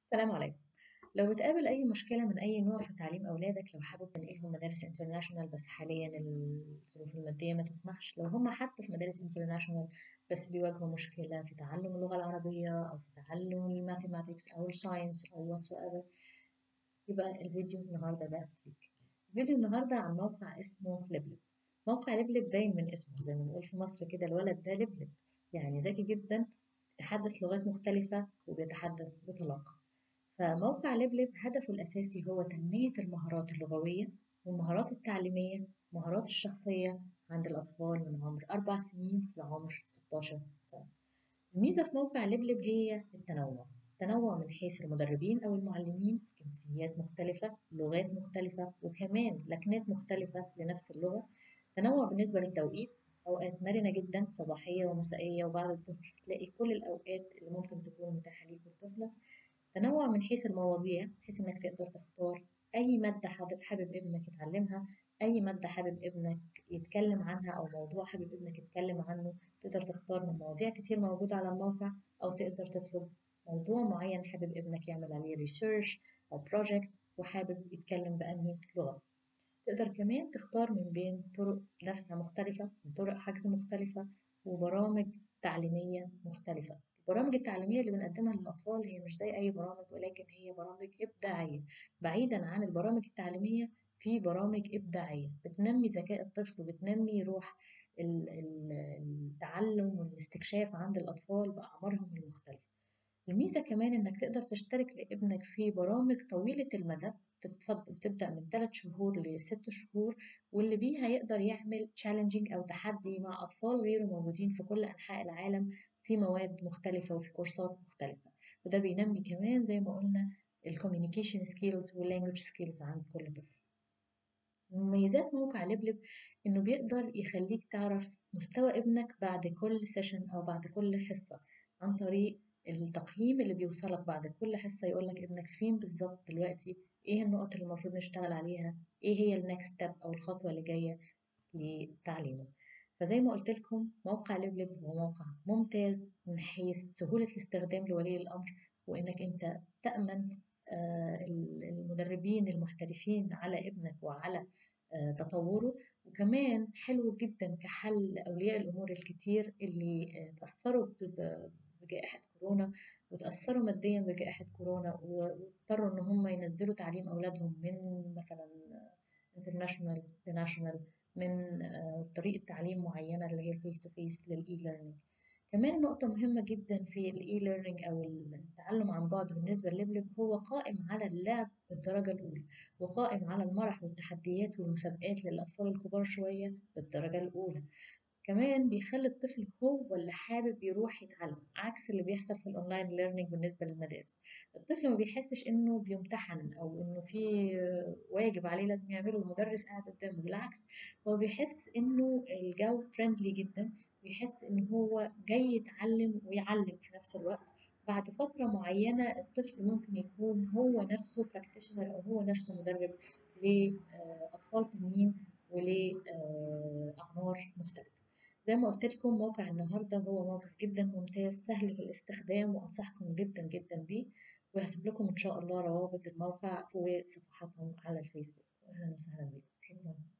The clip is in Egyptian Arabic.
السلام عليكم لو بتقابل أي مشكلة من أي نوع في تعليم أولادك لو حابب تنقلهم مدارس انترناشونال بس حاليا الظروف المادية ما تسمحش لو هم حتى في مدارس انترناشونال بس بيواجهوا مشكلة في تعلم اللغة العربية أو في تعلم الماثيماتكس أو الساينس أو whatsoever يبقى الفيديو النهاردة ده ليك الفيديو النهاردة عن موقع اسمه لبلب موقع لبلب باين من اسمه زي ما بنقول في مصر كده الولد ده لبلب يعني ذكي جدا بيتحدث لغات مختلفة وبيتحدث بطلاقة فموقع لبلب هدفه الأساسي هو تنمية المهارات اللغوية والمهارات التعليمية والمهارات الشخصية عند الأطفال من عمر أربع سنين لعمر 16 سنة الميزة في موقع لبلب هي التنوع تنوع من حيث المدربين أو المعلمين جنسيات مختلفة لغات مختلفة وكمان لكنات مختلفة لنفس اللغة تنوع بالنسبة للتوقيت أوقات مرنة جدا صباحية ومسائية وبعد الظهر تلاقي كل الأوقات اللي ممكن تكون متاحة ليك ولطفلك تنوع من حيث المواضيع بحيث إنك تقدر تختار أي مادة حابب ابنك يتعلمها أي مادة حابب ابنك يتكلم عنها أو موضوع حابب ابنك يتكلم عنه تقدر تختار من مواضيع كتير موجودة على الموقع أو تقدر تطلب موضوع معين حابب ابنك يعمل عليه ريسيرش أو بروجكت وحابب يتكلم بأنهي لغة تقدر كمان تختار من بين طرق دفع مختلفة وطرق حجز مختلفة وبرامج تعليمية مختلفة البرامج التعليمية اللي بنقدمها للأطفال هي مش زي أي برامج ولكن هي برامج إبداعية بعيدا عن البرامج التعليمية في برامج إبداعية بتنمي ذكاء الطفل وبتنمي روح التعلم والاستكشاف عند الأطفال بأعمارهم المختلفة الميزة كمان إنك تقدر تشترك لابنك في برامج طويلة المدى تتفضل تبدأ من 3 شهور لست شهور واللي بيها يقدر يعمل تشالنجينج أو تحدي مع أطفال غيره موجودين في كل أنحاء العالم في مواد مختلفة وفي كورسات مختلفة وده بينمي كمان زي ما قلنا الكوميونيكيشن سكيلز واللانجوج سكيلز عند كل طفل مميزات موقع لبلب انه بيقدر يخليك تعرف مستوى ابنك بعد كل سيشن او بعد كل حصة عن طريق التقييم اللي بيوصلك بعد كل حصة يقولك ابنك فين بالظبط دلوقتي ايه النقط اللي المفروض نشتغل عليها ايه هي النكست ستيب او الخطوة اللي جاية لتعليمه فزي ما قلت لكم موقع لبلب هو موقع ممتاز من حيث سهولة الاستخدام لولي الأمر وإنك أنت تأمن المدربين المحترفين على ابنك وعلى تطوره وكمان حلو جدا كحل لأولياء الأمور الكتير اللي تأثروا بجائحة كورونا وتأثروا ماديا بجائحة كورونا واضطروا إن هم ينزلوا تعليم أولادهم من مثلا انترناشونال لناشونال من طريقة تعليم معينة اللي هي الفيس تو فيس للإي ليرنينج كمان نقطة مهمة جدا في الإي ليرنينج أو التعلم عن بعد بالنسبة للبلب هو قائم على اللعب بالدرجة الأولى وقائم على المرح والتحديات والمسابقات للأطفال الكبار شوية بالدرجة الأولى كمان بيخلي الطفل هو اللي حابب يروح يتعلم عكس اللي بيحصل في الاونلاين ليرنينج بالنسبه للمدارس الطفل ما بيحسش انه بيمتحن او انه في واجب عليه لازم يعمله المدرس قاعد قدامه بالعكس هو بيحس انه الجو فريندلي جدا بيحس ان هو جاي يتعلم ويعلم في نفس الوقت بعد فترة معينة الطفل ممكن يكون هو نفسه براكتيشنر أو هو نفسه مدرب لأطفال تانيين ولأعمار مختلفة زي ما قلت لكم موقع النهاردة هو موقع جدا ممتاز سهل في الاستخدام وأنصحكم جدا جدا بيه وهسيب لكم إن شاء الله روابط الموقع وصفحاتهم على الفيسبوك أهلا وسهلا بكم شكرا